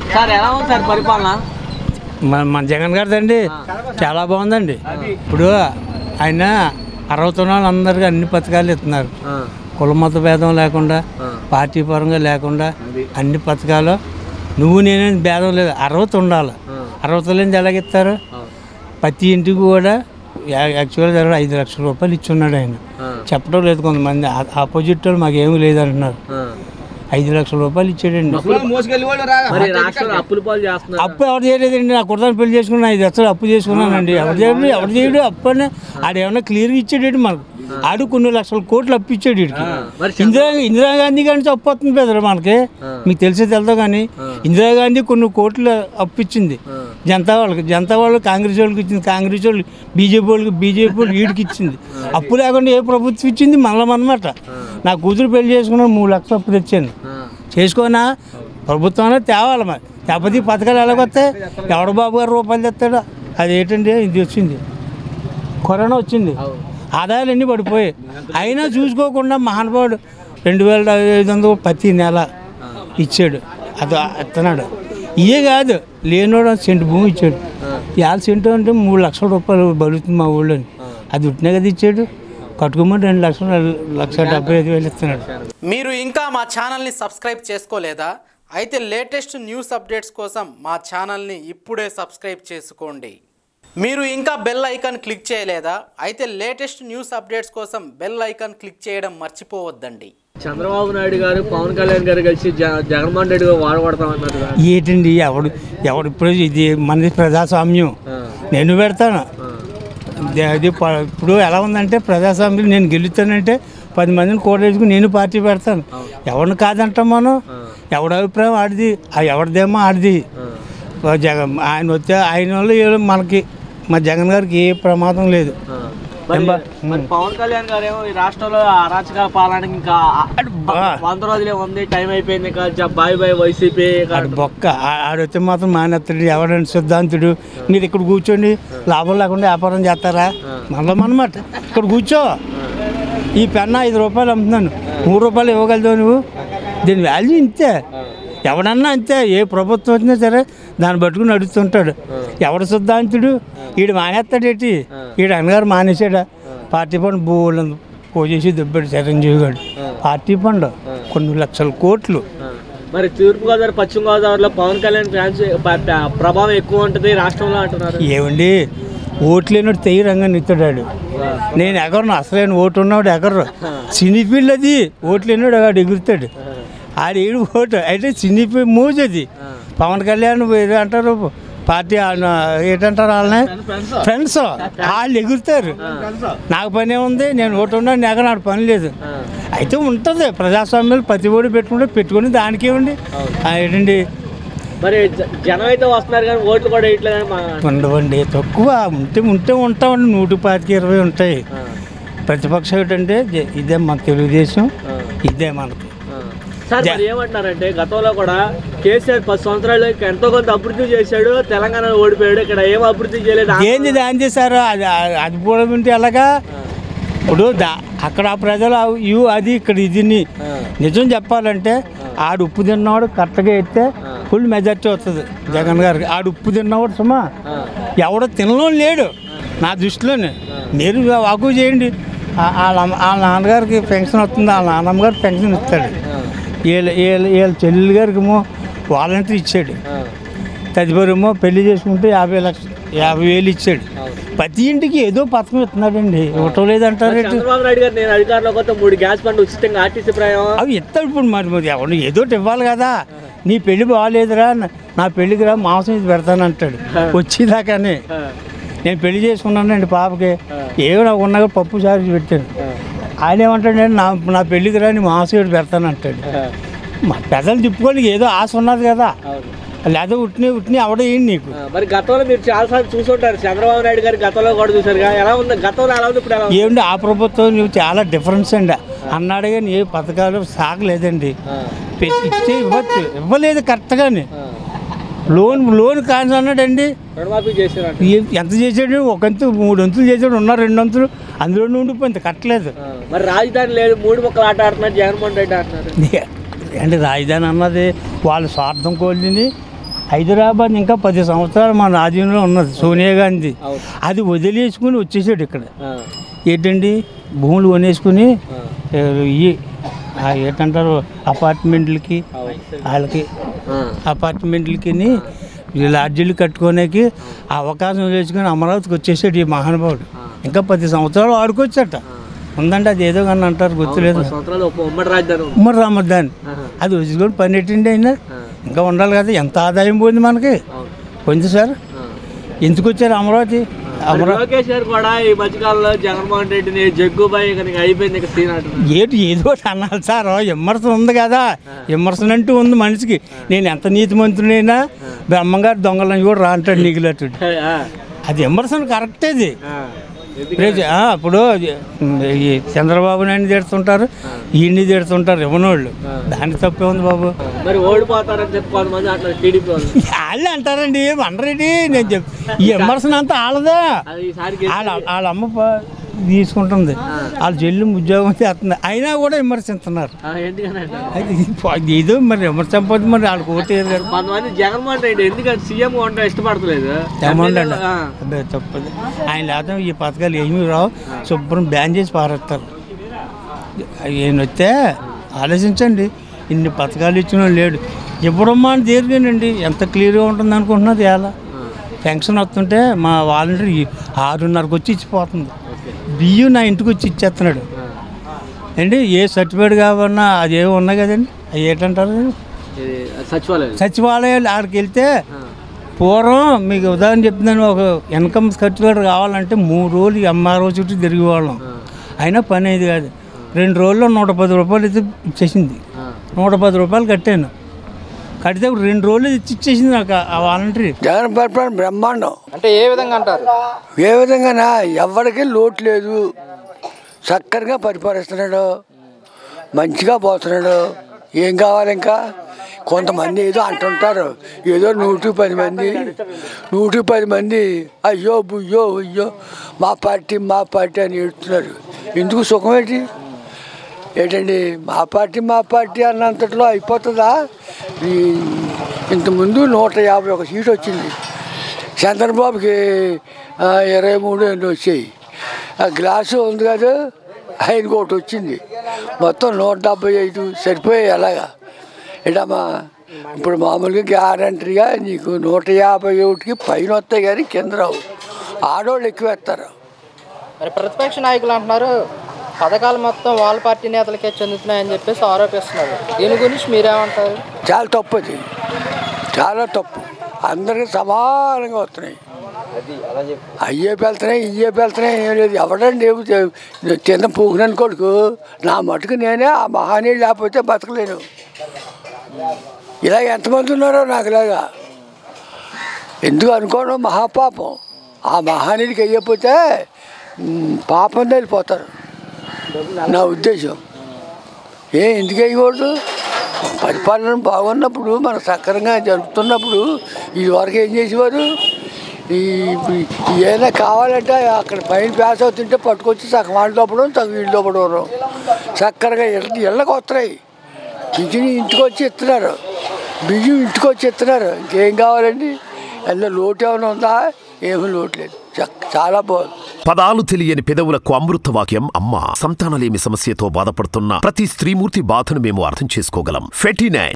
Sir ఎలా ఉంది sir పరిపాలన మన మన జగన్ గారిదండి చాలా బాగుందండి ఇప్పుడు ఆయన అరవై వాళ్ళందరికీ అన్ని పథకాలు ఇస్తున్నారు కుల మత భేదం లేకుండా పార్టీ పరంగా లేకుండా అన్ని పథకాలు నువ్వు నేనే భేదం లేదు అర్హత ఉండాలి అర్హత లేని ఎలాగిస్తారు ప్రతి ఇంటికి కూడా యా- యాక్చువల్గా ఐదు లక్షల రూపాయలు ఇచ్చున్నాడు ఆయన చెప్పడం లేదు కొంతమంది ఆ- ఆపోజిట్ వాళ్ళు మాకేమీ లేదంటున్నారు ఐదు లక్షల రూపాయలు ఇచ్చాడండి మరి రాష్ట్రంలో అప్పుల పాలు చేస్తున్నారు అప్పు ఎవరు చేయలేదండి నా కుర్తాన్ని పెళ్లి చేసుకున్నా ఐదు లక్షలు అప్పు చేసుకున్నానండి ఎవరు చేయడు ఎవరు చేయడు అప్పు అని ఆడు ఏమన్నా క్లియర్గా ఇచ్చాడు మనకు ఆడు కొన్ని లక్షల కోట్లు అప్పు ఇచ్చాడు వీడికి మరి ఇందిరా ఇందిరాగాంధీ కానీ అప్పు వస్తుంది పెద్దలు మనకి మీకు తెలిసే తెలుదో కానీ ఇందిరాగాంధీ కొన్ని కోట్లు అప్పు ఇచ్చింది జనతా వాళ్ళకి జనతా వాళ్ళు కాంగ్రెస్ వాళ్ళకి ఇచ్చింది కాంగ్రెస్ వాళ్ళు బీజేపీ వాళ్ళకి బీజేపీ వాళ్ళు వీడికి ఇచ్చింది అప్పు లేకుండా ఏ ప్రభుత్వం ఇచ్చింది మనలం అనమాట నా కూతురు పెళ్లి చేసుకున్న మూడు లక్షలు అప్పు తెచ్చాను చేసుకోనా ప్రభుత్వమే తేవాలి మరి లేకపోతే ఈ పథకాలు ఎలాగొస్తాయి ఎవడ బాబు గారు రూపాయలు తెస్తాడు అది ఏంటండి ఇది వచ్చింది కరోనా వచ్చింది ఆదాయాలు అన్నీ పడిపోయాయి అయినా చూసుకోకుండా మహానుభావుడు రెండు వేల ఐదు వందలు ప్రతి నెల ఇచ్చాడు అది ఇస్తున్నాడు ఇదే కాదు లేనోడు సెంటు భూమి ఇచ్చాడు యాభై సెంటు అంటే మూడు లక్షల రూపాయలు బలుతుంది మా ఊళ్ళోని అది ఉట్టినే కదా ఇచ్చాడు కట్టుకోమని రెండు లక్షలు లక్ష డెబ్బై ఐదు వేలు ఇస్తున్నాడు మీరు ఇంకా మా ఛానల్ని సబ్స్క్రైబ్ చేసుకోలేదా అయితే లేటెస్ట్ న్యూస్ అప్డేట్స్ కోసం మా ఛానల్ని ఇప్పుడే సబ్స్క్రైబ్ చేసుకోండి మీరు ఇంకా బెల్ ఐకాన్ క్లిక్ చేయలేదా అయితే లేటెస్ట్ న్యూస్ అప్డేట్స్ కోసం బెల్ ఐకాన్ క్లిక్ చేయడం మర్చిపోవద్దండి చంద్రబాబు నాయుడు గారు పవన్ కళ్యాణ్ గారు కలిసి జ- జగన్మోహన్ రెడ్డి గారు వాడగొడతామన్నారు కదా. ఏంటండి ఎవడు ఎవడు ఇప్పుడు ఇది మనది ప్రజాస్వామ్యం నేను పెడతాను దే- అది ప- ఇప్పుడు ఎలా ఉందంటే ప్రజాస్వామ్యం నేను గెలుస్తానంటే పది మందిని కూడేసుకుని నేను పార్టీ పెడతాను ఎవరిని కాదంటాం మనం ఎవడి అభిప్రాయం ఆడిది ఆ ఎవరిదేమో ఆడిది జగన్ ఆయన వస్తే ఆయన వల్ల ఏదో మనకి మా జగన్ గారికి ఏ ప్రమాదం లేదు మరి ఏంబా? మరి పవన్ కళ్యాణ్ గారు ఏమో ఈ రాష్ట్రంలో అరాచక పాలనకి ఇంకా బా. వంద రోజులే ఉంది టైం అయిపోయింది ఇంకా జ- బాయ్ బాయ్ వైసీపీ ఆడు బొక్క ఆ- ఆడొస్తే మాత్రం మానేస్తాడు ఎవడండి సిద్ధాంతుడు మీరు ఇక్కడ కూర్చోండి లాభం లేకుండా వ్యాపారం చేస్తారా మనలో మనమాట ఇక్కడ కూర్చో ఈ పెన్న ఐదు రూపాయలు అమ్ముతున్నాను మూడు రూపాయలు ఇవ్వగలదు నువ్వు దీని వాల్యూ ఇంతే ఎవడన్నా అంతే ఏ ప్రభుత్వం వచ్చినా సరే దాన్ని పట్టుకుని నడుస్తుంటాడు ఎవడు సిద్ధాంతుడు ఈడు మానేస్తాడేటి ఈడు అన్నగారు మానేసాడా పార్టీ పండు బోళ్ళు పోజేసి దెబ్బడు చిరంజీవి గారు పార్టీ పండు కొన్ని లక్షల కోట్లు మరి తూర్పు గోదావరి పశ్చిమ గోదావరిలో పవన్ కళ్యాణ్ ఫ్యాన్స్ ప- ప- ప్రభావం ఎక్కువ ఉంటుంది రాష్ట్రంలో అంటున్నారు ఏమండి ఓట్లు లేనోడు తెయ్యి రంగాన్ని ఇస్తాడు నేను ఎగరను అసలైన ఓటు ఉన్నవాడు ఎగర్రు సినీ ఫీల్డ్ అది ఓట్లు లేనోడు ఆడు ఎగురుతాడు ఆడు ఏడు ఓటు అయితే సినీ ఫీల్డ్ మూజ్ అది పవన్ కళ్యాణ్ ఏదో అంటారు పార్టీ ఆయన ఏంటంటారు వాళ్ళని ఫ్రెండ్స్ వాళ్ళు ఎగురుతారు నాకు పని ఉంది నేను ఓటు ఉన్నాను నాకు నాకు పని లేదు అయితే ఉంటుంది ప్రజాస్వామ్యాలు ప్రతి ఓడి పెట్టుకుంటే పెట్టుకుని దానికే ఉండి ఏంటండి మరి జ- జనం అయితే వస్తున్నారు కానీ ఓట్లు కూడా వేయట్లేదు కానీ మా ఉండవండి తక్కువ ఉంటే ఉంటే ఉంటామండి నూటి పాతిక ఇరవై ఉంటాయి ప్రతిపక్షం ఏంటంటే జ- ఇదే మన తెలుగుదేశం ఇదే మనకి సార్ మరి ఏమంటున్నారంటే గతంలో కూడా కేసీఆర్ పది సంవత్సరాలు ఎంతో కొంత అభివృద్ధి చేశాడు తెలంగాణ ఓడిపోయాడు ఇక్కడ ఏం అభివృద్ధి చేయలేదు ఏంది దాని చేశారు అది అది కూడా ఉంటే ఎలాగా ఇప్పుడు దా అక్కడ ఆ ప్రజలు ఆ- ఇవి అది ఇక్కడ ఇదిని నిజం చెప్పాలంటే ఆడు ఉప్పు తిన్నవాడు కరెక్ట్గా ఎత్తే ఫుల్ మెజార్టీ వస్తుంది జగన్ గారికి ఆడు ఉప్పు తిన్నవాడు సుమా ఎవడో తినలో లేడు నా దృష్టిలోనే మీరు వాకు చేయండి ఆ- వాళ్ళ అమ్మ- వాళ్ళ నాన్నగారికి పెన్షన్ వస్తుంది వాళ్ళ నాన్నమ్మ గారికి పెన్షన్ ఇస్తాడు వీళ్ళ వీళ్ళ వీళ్ళ చెల్లెలు గారికి ఏమో వాలంటీర్ ఇచ్చాడు తదుపరేమో పెళ్లి చేసుకుంటే యాభై లక్షలు యాభై వేలు ఇచ్చాడు ప్రతి ఇంటికి ఏదో పథకం ఇస్తున్నాడండి ఇవ్వటం లేదంటారు చంద్రబాబు నాయుడు గారు నేను అధికారంలోకి వస్తే మూడు గ్యాస్ బండ్ ఉచితంగా ఆర్టీసీ ప్రయాణం అవి ఇస్తాడు ఇప్పుడు మరి మరి ఎవరు ఏదో ఒకటి ఇవ్వాలి కదా నీ పెళ్లి బాగాలేదురా నా- నా పెళ్లికి రా మాంసం ఇది పెడతానంటాడు వచ్చేదాకానే నేను పెళ్లి చేసుకున్నానండి పాపకి ఏమో నాకు ఉన్నగా పప్పు సారి పెట్టాను ఆయన ఏమంటాడు నా నా పెళ్లికి రా నీ మాంసం ఇది పెడతానంటాడు మా పెద్దలు తిప్పుకొని ఏదో ఆశ ఉన్నది కదా లేదా ఉట్టిని ఉట్టిని అవడం ఏంటి నీకు ఆ, మరి గతంలో మీరు చాలా సార్లు చూసుంటారు చంద్రబాబు నాయుడు గారి గతంలో కూడా చూసారు కదా ఎలా ఉంది గతంలో ఎలా ఉంది ఇప్పుడు ఎలా ఉంది ఏమండి ఆ ప్రభుత్వం నువ్వు చాలా డిఫరెన్స్ అండి అన్నాడు కానీ ఏ పథకాలు సాగలేదండి పెట్టి ఇస్తే ఇవ్వచ్చు ఇవ్వలేదు కరెక్ట్గానే లోన్ లోన్ కాన్స్ అన్నాడండి రుణమాఫీ చేశారు ఏ- ఎంత చేసాడు ఒక అంతు మూడు అంతులు చేసాడు ఉన్న రెండు అంతులు అందులో ఉండిపోయింది కట్టలేదు మరి రాజధాని లేదు మూడు ముక్కలు ఆట ఆడుతున్నారు జగన్మోహన్ రెడ్డి ఆడుతున్నారు అంటే రాజధాని అన్నది వాళ్ళ స్వార్థం కోల్ని హైదరాబాద్ ఇంకా పది సంవత్సరాలు మన ఆధీనంలో ఉన్నది సోనియా గాంధీ అది వదిలేసుకుని వచ్చేసాడు ఇక్కడ ఆ, ఏంటండి భూములు కొనేసుకుని ఏ, ఈ ఆ ఏంటంటారు అపార్ట్మెంట్లకి వాళ్ళకి ఆ, అపార్ట్మెంట్లకి లాడ్జీలు కట్టుకోనేకి ఆ అవకాశం వేసుకుని అమరావతికి వచ్చేసాడు ఈ మహానుభావుడు ఇంకా పది సంవత్సరాలు ఆడుకోవచ్చట ఉందండి అది ఏదో కానీ అంటారు గుర్తులేదు పది సంవత్సరాలు ఒక ఉమ్మడి రాజధాని ఉంది. ఉమ్మడి రామద్దాన్ని ఆహా. అది వచ్చి పని ఎట్టండి అయినా ఇంకా ఉండాలి కదా ఎంత ఆదాయం పోయింది మనకి అవును. పోయింది సార్ ఆ. ఎందుకు వచ్చారు అమరావతి మరి అమరావతి లోకేష్ గారు కూడా ఈ మధ్యకాలంలో జగన్మోహన్ రెడ్డిని జగ్గుబాయి కనుక అయిపోయింది ఇక సీన్ అంటున్నారు ఏటి ఏదో ఒకటి అనాలి సార్ విమర్శన ఉంది కదా విమర్శన అంటూ ఉంది మనిషికి నేను ఎంత నీతిమంతుడైనా బ్రహ్మంగారు దొంగలని కూడా రా అంటాడు నీకులట్టుడు ఆ, అది విమర్శన కరెక్ట్ అది ఆ. ఎందుకు? రేపు ఆ, అప్పుడు ఈ చంద్రబాబు నాయుడు తిడుతుంటారు ఈయన్ని తిడుతుంటారు ఇవ్వనోళ్ళు దానికి తప్పే ఉంది బాబు మరి ఓడిపోతారని చెప్పి కొంతమంది అట్లా టీడీపీ వాళ్ళు వాళ్ళు అంటారండి అనరేంటి నేను చెప్ ఈ విమర్శన అంతా వాళ్ళదే అది ఈసారి వాళ్ళ వాళ్ళ అమ్మ ప- తీసుకుంటుంది వాళ్ళ చెల్లి ఉద్యోగం చేస్తుంది అయినా కూడా విమర్శిస్తున్నారు ఎందుకని అంటారు? అది ఇది ఏదో మరి విమర్శించకపోతే మరి వాళ్ళకి ఓటేరు కదా కొంతమంది జగన్మోహన్ రెడ్డి ఎందుకంటే సీఎం ఉండడం ఇష్టపడతలేదు అమౌంట్ అండి ఆ, అదే తప్పదు ఆయన లేకపోతే ఈ పథకాలు ఏమీ రావు శుభ్రం బ్యాన్ చేసి పారేస్తారు ఈయన వస్తే ఆలోచించండి ఇన్ని పథకాలు ఇచ్చిన వాడు లేడు ఇవ్వడమ్మా అని దేనికేనండి ఎంత క్లియర్గా ఉంటుంది అనుకుంటున్నది ఎలా పెన్షన్ వస్తుంటే మా వాలంటీర్ ఈ ఆరున్నరకు వచ్చి ఇచ్చిపోతుంది బియ్యం నా ఇంటికి వచ్చి ఇచ్చేస్తున్నాడు అండి ఏ సర్టిఫికేట్ కావన్నా అది ఏమి ఉన్నాయి కదండి అవి ఏంటంటారు ఇది సచివాలయం సచివాలయాలు ఆడికి వెళ్తే పూర్వం మీకు ఉదాహరణ చెప్తున్నాను ఒక ఇన్కమ్ సర్టిఫికేట్ కావాలంటే మూడు రోజులు ఎంఆర్ఓ చుట్టూ తిరిగేవాళ్ళం అయినా పని అయ్యేది కాదు రెండు రోజుల్లో నూట పది రూపాయలు అయితే ఇచ్చేసింది నూట పది రూపాయలు కట్టాను కడితే రెండు రోజులు ఇచ్చి ఇచ్చేసింది నాకు ఆ- ఆ వాలంటరీ జగన్ పరిపాలన బ్రహ్మాండం అంటే ఏ విధంగా అంటారు ఏ విధంగానా ఎవరికి లోటు లేదు చక్కగా పరిపాలిస్తున్నాడు మంచిగా పోతున్నాడు ఏం కావాలి ఇంకా కొంతమంది ఏదో అంటుంటారు ఏదో నూటికి పది మంది నూటికి పది మంది అయ్యో బుయ్యో అయ్యో మా పార్టీ మా పార్టీ అని ఏడుతున్నారు ఎందుకు సుఖం ఏంటి ఏంటండి మా పార్టీ మా పార్టీ అన్నంతట్లో అయిపోతుందా ఈ ఇంతకుముందు నూట యాభై ఒక సీట్ వచ్చింది చంద్రబాబుకి ఆ, ఇరవై మూడు ఎన్ని వచ్చాయి ఆ గ్లాసు ఉంది కదా ఆయనకి ఒకటి వచ్చింది మొత్తం నూట డెబ్బై ఐదు సరిపోయాయి అలాగా ఏంటమ్మా ఇప్పుడు మామూలుగా గ్యారంటీగా నీకు నూట యాభై ఒకటికి పైన వస్తాయి కానీ కింద రావు ఆడవాళ్ళు ఎక్కువ వేస్తారు మరి ప్రతిపక్ష నాయకులు అంటున్నారు పథకాలు మొత్తం వాళ్ళ పార్టీ నేతలకే చెందుతున్నాయని చెప్పేసి ఆరోపిస్తున్నారు దీని గురించి మీరేమంటారు చాలా తప్పు అది చాలా తప్పు అందరికి సమానంగా వస్తున్నాయి అయ్యే వెళ్తున్నాయి ఇయ్యే వెళ్తున్నాయి ఏం లేదు ఎవడండి ఏమి చే- చిన్న పూకునని కొడుకు నా మటుకు నేనే ఆ మహానీయుడు లేకపోతే బతకలేను ఇలా ఎంతమంది ఉన్నారో నాకు ఇలాగా ఎందుకు అనుకోవడం మహాపాపం ఆ మహానీయుడికి అయ్యకపోతే మ్, పాపం వెళ్ళిపోతారు నా ఉద్దేశం ఏ ఎందుకు వేయకూడదు పరిపాలన బాగున్నప్పుడు మన సక్రంగా జరుపుతున్నప్పుడు ఇదివరకు ఏం చేసేవారు ఈ ఈ ఏదైనా కావాలంటే అక్కడ పైన ప్యాస్ అవుతుంటే పట్టుకొచ్చి సగం వాళ్ళు దొప్పడం సగం వీళ్ళు దొప్పడం చక్కరగా ఇళ్ళ ఇళ్ళకి వస్తున్నాయి పింఛని ఇంటికి వచ్చి ఇస్తున్నారు బియ్యం ఇంటికి వచ్చి ఇస్తున్నారు ఇంకేం కావాలండి అందులో లోటు ఏమైనా ఉందా ఏమీ లోటు లేదు చక్క- చాలా బాగుంది పదాలు తెలియని పెదవులకు అమృత వాక్యం అమ్మ సంతానలేమి సమస్యతో బాధపడుతున్న ప్రతి స్త్రీమూర్తి బాధను మేము అర్థం చేసుకోగలం ఫెటినైన్